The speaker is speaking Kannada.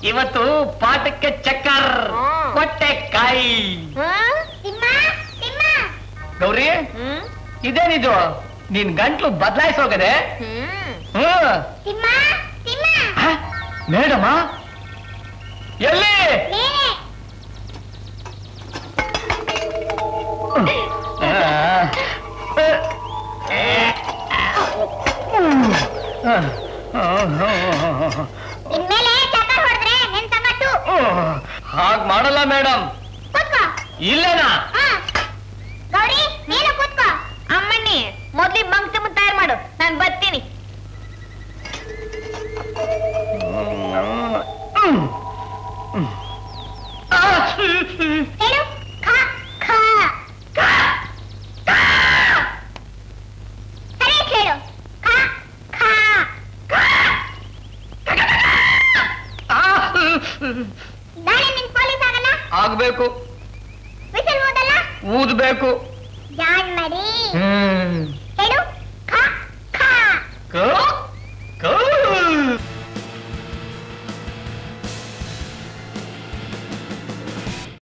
ಇವತ್ತು ಪಾಠಕ್ಕೆ ಚಕ್ಕರ್ ಹ್ಮ್. ಕೊಟ್ಟೆ ಕಾಯಿ ತಿಮ್ಮ ತಿಮ್ಮ ಗೌರಿ ಇದೇನಿದು ನಿನ್ ಗಂಟ್ಲು ಬದಲಾಯಿಸೋಗದೆ ಹ್ಮ್ ತಿಮ್ಮ ತಿಮ್ಮ ಹ? ಮೇಡಮ ಎಲ್ಲಿ ನೀನೆ ಇನ್ಮೇಲೆ ಚಕ್ಕರ್ ಹೊಡೆದ್ರೆ ನಿನ್ ಸಂಗಟ್ಟು ಹಾಗ್ ಮಾಡಲ್ಲ ಮೇಡಮ್ ಕೂತ್ಕೋ ಇಲ್ಲನಾ ಹಾ. ಗೌರಿ ನೀನು ಕೂತ್ಕೋ ಅಮ್ಮಣ್ಣಿ ಮೊದ್ಲಿ ಮಂಗ್ ತುಂಬ ತಯಾರು ಮಾಡು ನಾನ್ ಬರ್ತೀನಿ ಹೇಳು ಖ ಖ ಸರಿ ಹೇಳು ಖ ಖ ನಾಳೆ ನಿನ್ ಪೊಲೀಸ್ ಆಗಲ್ಲ ಆಗ್ಬೇಕು ವಿಷಲ್ ಓದಲ್ಲ ಊದ್ಬೇಕು ಜಾನ್ ಮರಿ ಹ್ಮ್ ಹೇಳು ಖ ಖ ಕ-